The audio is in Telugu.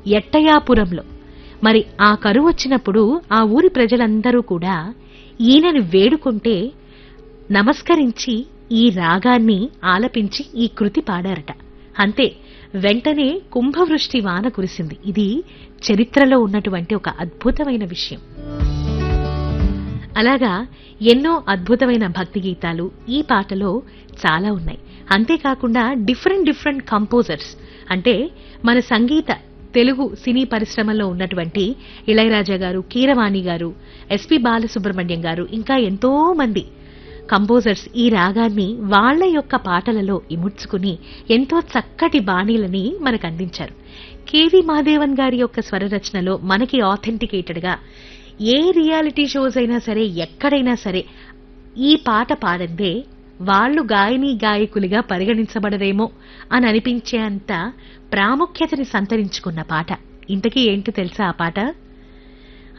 ఎట్టయాపురంలో మరి ఆ కరువు వచ్చినప్పుడు ఆ ఊరి ప్రజలందరూ కూడా ఈయనని వేడుకుంటే నమస్కరించి ఈ రాగాన్ని ఆలపించి ఈ కృతి పాడారట అంతే వెంటనే కుంభవృష్టి వాన కురిసింది ఇది చరిత్రలో ఉన్నటువంటి ఒక అద్భుతమైన విషయం అలాగా ఎన్నో అద్భుతమైన భక్తి గీతాలు ఈ పాటలో చాలా ఉన్నాయి అంతేకాకుండా డిఫరెంట్ డిఫరెంట్ కంపోజర్స్ అంటే మన సంగీత తెలుగు సినీ పరిశ్రమలో ఉన్నటువంటి ఇళయరాజా గారు కీరవాణి గారు ఎస్పి బాలసుబ్రహ్మణ్యం గారు ఇంకా ఎంతో మంది కంపోజర్స్ ఈ రాగాన్ని వాళ్ళ యొక్క పాటలలో ఇముడ్చుకుని ఎంతో చక్కటి బాణీలని మనకు అందించారు కేవి మహాదేవన్ గారి యొక్క స్వరరచనలో మనకి ఆథెంటికేటెడ్ గా ఏ రియాలిటీ షోస్ అయినా సరే ఎక్కడైనా సరే ఈ పాట పాడందే వాళ్ళు గాయని గాయకులుగా పరిగణించబడరేమో అని అనిపించేంత ప్రాముఖ్యతని సంతరించుకున్న పాట ఇంతకీ ఏంటి తెలుసా ఆ పాట